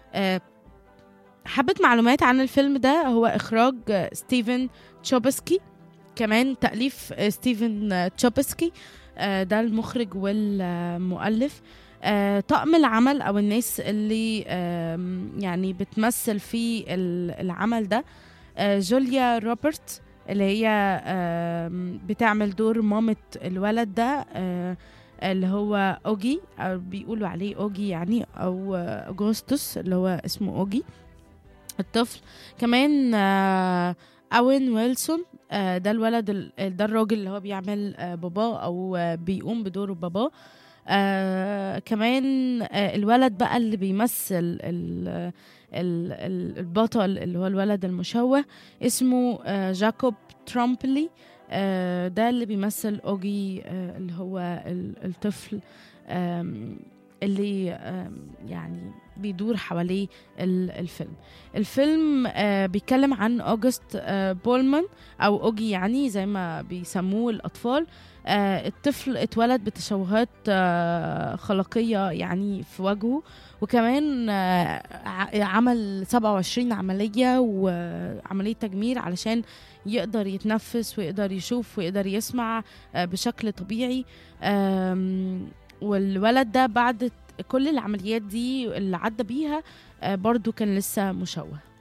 آه، حبة معلومات عن الفيلم ده هو إخراج آه، ستيفن تشوبسكي كمان تأليف آه، ستيفن آه، تشوبسكي آه، ده المخرج والمؤلف آه، طقم العمل أو الناس اللي آم، يعني بتمثل في ال- العمل ده آه، جوليا روبرت اللي هي آم، بتعمل دور مامة الولد ده آه، اللي هو اوجي او بيقولوا عليه اوجي يعني او آه، اغسطس اللي هو اسمه اوجي الطفل كمان آه، اوين ويلسون آه، ده الولد ال- ده الراجل اللي هو بيعمل آه، باباه او آه، بيقوم بدور باباه آه كمان آه الولد بقى اللي بيمثل ال ال ال البطل اللي هو الولد المشوه اسمه آه جاكوب ترامبلي آه ده اللي بيمثل اوجي آه اللي هو ال- الطفل آم، اللي آم، يعني بيدور حواليه ال- الفيلم الفيلم آه بيتكلم عن اوجست آه بولمان او اوجي يعني زي ما بيسموه الاطفال آه الطفل اتولد بتشوهات آه خلقيه يعني في وجهه وكمان آه ع- عمل 27 عمليه وعمليه تجميل علشان يقدر يتنفس ويقدر يشوف ويقدر يسمع آه بشكل طبيعي آم، والولد ده بعد كل العمليات دي اللي عدى بيها آه برضو كان لسه مشوه